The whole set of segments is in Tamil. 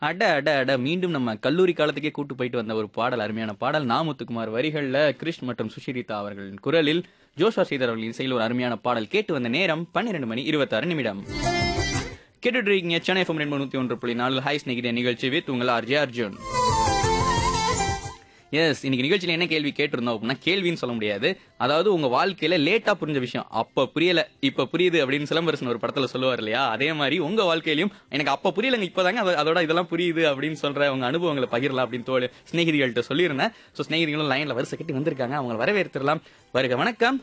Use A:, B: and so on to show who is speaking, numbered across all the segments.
A: அட அட அட மீண்டும் நம்ம கல்லூரி காலத்துக்கே கூட்டு போயிட்டு வந்த ஒரு பாடல் அருமையான பாடல் நாமுத்துக்குமார் வரிகள்ல கிருஷ் மற்றும் சுஷிரிதா அவர்களின் குரலில் ஜோஷா ஸ்ரீதர் அவர்களின் இசையில் ஒரு அருமையான பாடல் கேட்டு வந்த நேரம் பன்னிரண்டு மணி இருபத்தாறு நிமிடம் கேட்டுட்டு இருக்கீங்க சென்னை எஃப்எம் ரெண்டு நூத்தி ஒன்று புள்ளி நாலு ஹாய் ஸ்நேகிதே நிகழ்ச்சி வித் உங்கள் ஆர்ஜே அர்ஜுன் எஸ் இன்னைக்கு நிகழ்ச்சியில என்ன கேள்வி கேட்டிருந்தோம் அப்படின்னா கேள்வின்னு சொல்ல முடியாது அதாவது உங்க வாழ்க்கையில லேட்டா புரிஞ்ச விஷயம் அப்ப புரியல இப்ப புரியுது அப்படின்னு சிலம்பரசன் ஒரு படத்துல சொல்லுவார் இல்லையா அதே மாதிரி உங்க வாழ்க்கையிலயும் எனக்கு அப்ப புரியலங்க இப்பதாங்க அது- அதோட இதெல்லாம் புரியுது அப்படின்னு சொல்ற உங்க அனுபவங்களை பகிரலாம் அப்படின்னு தோழி சிநேகிதிகள்கிட்ட சொல்லியிருந்தேன் ஸோ சிநேகிதிகளும் லைன்ல வரிசை கட்டி வந்திருக்காங்க அவங்களை வரவேற்றுலாம் வருக வணக்கம்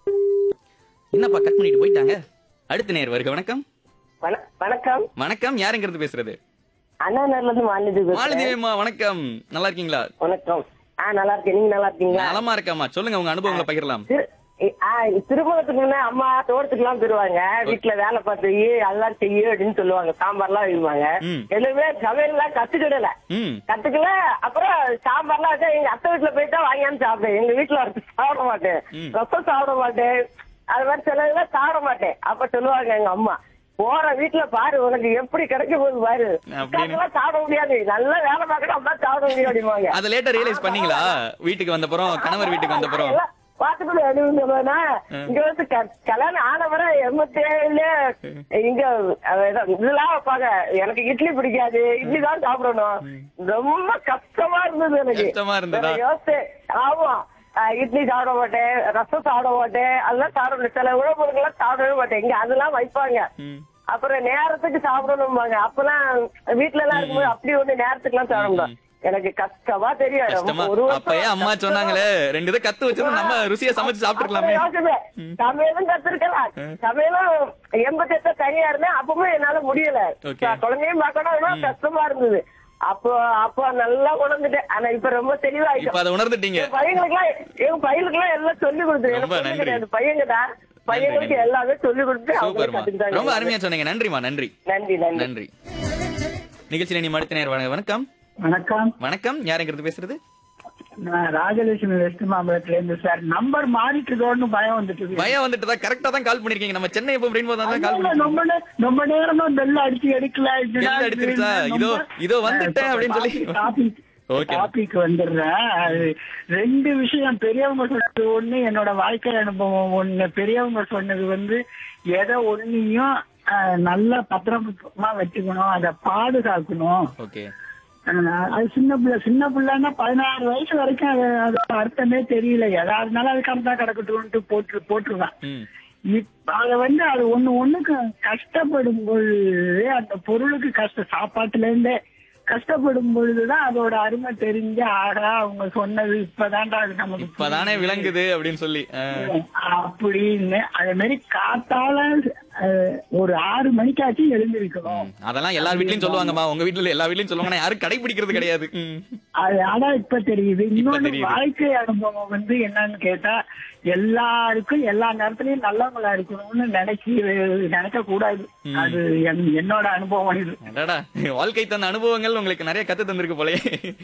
A: என்னப்பா கட் பண்ணிட்டு போயிட்டாங்க அடுத்த நேர் வருக வணக்கம்
B: வண- வணக்கம்
A: வணக்கம் யாருங்கிறது பேசுறது
B: அண்ணா நகர்ல இருந்து மாலதி பேசுறேன்.
A: மாலதேவிமா வணக்கம் நல்லா இருக்கீங்களா
B: வணக்கம் ஆ நல்லா இருக்கேன் நீங்க நல்லா இருக்கீங்களா
A: நலமா இருக்காமா சொல்லுங்க உங்க அனுபவங்களை பகிரலாம்
B: திரு- இ- ஆ, திருமணத்துக்கு முன்ன அம்மா தோட்டத்துக்கு எல்லாம் தருவாங்க வீட்டுல வேலை பார்த்து "ஏய், அதெல்லாம் செய்யு அப்படின்னு சொல்லுவாங்க சாம்பார்லாம் வைப்பாங்க
A: ம்.
B: எதுவுமே சமையல் எல்லாம் கத்துக்கிடல
A: ம்
B: கத்துக்கல அப்புறம் சாம்பார்லாம் வச்சா எங்க அத்தை வீட்டுல போயிட்டா வாங்கியாந்து சாப்பிடுவேன் எங்க வீட்டுல வச்சு சாப்பிட மாட்டேன்
A: ம்.
B: ரசம் சாப்பிட மாட்டேன் அது மாதிரி சில இதெல்லாம் சாப்பிட மாட்டேன் அப்ப சொல்லுவாங்க எங்க அம்மா போற வீட்டுல பாரு உனக்கு எப்படி கிடைக்க போகுது பாரு
A: அப்படின்னு.
B: உட்கார்ந்துலாம் சாப்பிட முடியாது நல்லா வேலை பார்க்கணும் அப்பதான் சாப்பிட முடியும் அப்படிம்பாங்க
A: அத லேட்டா ரியலைஸ் பண்ணீங்களா வீட்டுக்கு வந்தப்புறம் கணவர் வீட்டுக்கு வந்தப்புறம்
B: எல்லாம் பார்த்துட்டு எழுதி சொல்லுவேன்னா இங்க வந்து க- கல்யாணம் ஆனவரை எண்பத்தி ஏழுல இங்க அஹ், இத- இதெல்லாம் வைப்பாங்க எனக்கு இட்லி பிடிக்காது இட்லி தான் சாப்பிடணும் ரொம்ப கஷ்டமா இருந்தது எனக்கு
A: கஷ்டமா இருந்ததா?
B: நான் யோசிச்சேன் ஆமா அஹ், இட்லி சாப்பிட மாட்டேன் ரசம் சாப்பிட மாட்டேன் அதெல்லாம் சாப்பிட மாட்டேன் சில உணவு பொருட்கள்லாம் சாப்பிடவே மாட்டேன் இங்க அதெல்லாம் வைப்பாங்க
A: ம்.
B: அப்புறம் நேரத்துக்கு சாப்பிடணும்பாங்க அப்பெல்லாம் வீட்டுல எல்லாம் இருக்கும்போது அப்படி ஒண்ணு நேரத்துக்கு எல்லாம் சாப்பிடணும் எனக்கு கஷ்டமா தெரியும்
A: கஷ்டமா
B: ஒரு வருஷம்
A: அப்பயே அம்மா
B: கஷ்டமா-
A: சொன்னாங்களே ரெண்டு இதை கத்து வச்சிருந்தா நம்ம ருசியா சமைச்சு சாப்பிட்டுருக்கலாமே
B: அப்புறம் யோசிச்சேன். சமையலும் கத்துருக்கலாம் சமையலும் எண்பத்தி எட்டு தனியா இருந்தேன் அப்பவும் என்னால முடியல
A: Okay.
B: குழந்தையும் பார்க்கணும் அதெல்லாம் கஷ்டமா இருந்தது அப்போ அப்போ நல்லா உணர்ந்துட்டேன் ஆனா இப்ப ரொம்ப
A: இப்ப
B: தெளிவாயிட்டோம்
A: அதை உணர்ந்துட்டீங்க
B: என் பையனுக்குலாம் எங்க பையனுக்குலாம் எல்லாம் சொல்லி கொடுத்துரு
A: ரொம்ப
B: எனக்கு
A: நன்றி.
B: கிடையாது பையங்க தான் பையனுக்கு
A: நன்றி.
B: எல்லாமே சொல்லி கொடுத்து அவங்களே
A: சூப்பர்மா
B: கத்துக்கிட்டாங்க
A: ரொம்ப அருமையா சொன்னீங்க நன்றிமா நன்றி
B: நன்றி நன்றி
A: நன்றி நிகழ்ச்சியில நீ அடுத்த நேரம் வணக்கம். வணக்கம்
C: வணக்கம்
A: வணக்கம் யாருங்கிறது பேசுறது
C: நான் ராஜலட்சுமி வெஸ்ட் மாம்பலத்துல இருந்து சார் நம்பர் மாறிட்டுதோன்னு பயம் வந்துட்டு
A: பயம் வந்துட்டு தான் கரெக்டா தான் கால் பண்ணிருக்கீங்க நம்ம சென்னை எப்போ ரெயின்போ தான் கால்
C: அதனால
A: பண்ணி
C: ரொம்ப நே- ரொம்ப நேரமா பெல் அடிச்சு எடுக்கல
A: Bell அடிச்சிருச்சா? இதோ- இதோ வந்துட்டேன் அப்படின்னு சொல்லி. Okay.
C: டாபிக் வந்துடுறேன் அது ரெண்டு விஷயம் பெரியவங்க சொன்னது ஒண்ணு என்னோட வாழ்க்கை அனுபவம் ஒண்ணு பெரியவங்க சொன்னது வந்து எதை ஒன்னையும் அஹ், நல்லா பத்திரமா வச்சுக்கணும் அதை பாதுகாக்கணும்
A: ஓகே
C: அஹ் அது சின்ன பிள்ளை சின்ன பிள்ளைன்னா பதினாறு வயசு வரைக்கும் அது அது அர்த்தமே தெரியல எதாவதுனால அது கரெக்டா கிடக்கட்டும்ட்டு போட்டு போட்டுருவேன்
A: ம்
C: இப்ப அத வந்து அது ஒண்ணு ஒண்ணுக்கு கஷ்டப்படும் பொழுது அந்த பொருளுக்கு கஷ்ட சாப்பாட்டுல இருந்தே கஷ்டப்படும் பொழுதுதான் அதோட அருமை தெரிஞ்சு ஆகா அவங்க சொன்னது இப்பதான்டா அது நமக்கு
A: இப்பதானே விளங்குது அப்படின்னு சொல்லி ஆ.
C: அப்படின்னு அதே மாதிரி காத்தால அஹ், ஒரு ஆறு மணிக்காச்சும் எழுந்திருக்கணும்
A: அதெல்லாம் எல்லார் வீட்லயும் சொல்லுவாங்கம்மா உங்க வீட்ல இல்ல எல்லா வீட்லயும் சொல்லுவாங்க ஆனா யாரும் கடைபிடிக்கிறது கிடையாது ம்.
C: அது ஆனா இப்ப தெரியுது இன்னொன்னு
A: தெரியுது.
C: வாழ்க்கை அனுபவம் வந்து என்னன்னு கேட்டா எல்லாருக்கும் எல்லா நேரத்திலயும் நல்லவங்களா இருக்கணும்னு நினைச்சு நினைக்க கூடாது அது என்- என்னோட அனுபவம் இது
A: அடடா வாழ்க்கை தந்த அனுபவங்கள் உங்களுக்கு நிறைய கத்து தந்திருக்கு போலயே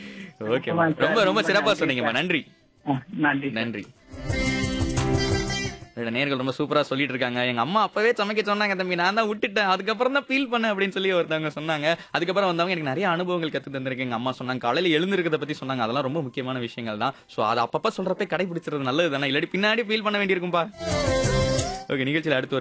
A: ஓகே
C: ஆமா சார்.
A: ரொம்ப ரொம்ப சிறப்பா
C: நன்றி
A: சொன்னீங்கம்மா
C: சார்.
A: நன்றி
C: ஆ, நன்றி
A: நன்றி இதோட நேர்கள் ரொம்ப சூப்பரா சொல்லிட்டு இருக்காங்க எங்க அம்மா அப்பவே சமைக்க சொன்னாங்க தம்பி நான் தான் விட்டுட்டேன் அதுக்கப்புறம் தான் ஃபீல் பண்ணேன் அப்படின்னு சொல்லி ஒருத்தவங்க சொன்னாங்க அதுக்கப்புறம் வந்தவங்க எனக்கு நிறைய அனுபவங்கள் கத்து தந்திருக்கு எங்க அம்மா சொன்னாங்க காலையில எழுந்திருக்கிறத பத்தி சொன்னாங்க அதெல்லாம் ரொம்ப முக்கியமான விஷயங்கள் தான் சோ அதை அப்பப்ப சொல்றப்ப கடைபிடிச்சிருது நல்லது தானே இல்லாட்டி பின்னாடி ஃபீல் பண்ண வேண்டியிருக்கும்பா ஓகே நிகழ்ச்சியில் அடுத்து ஒரு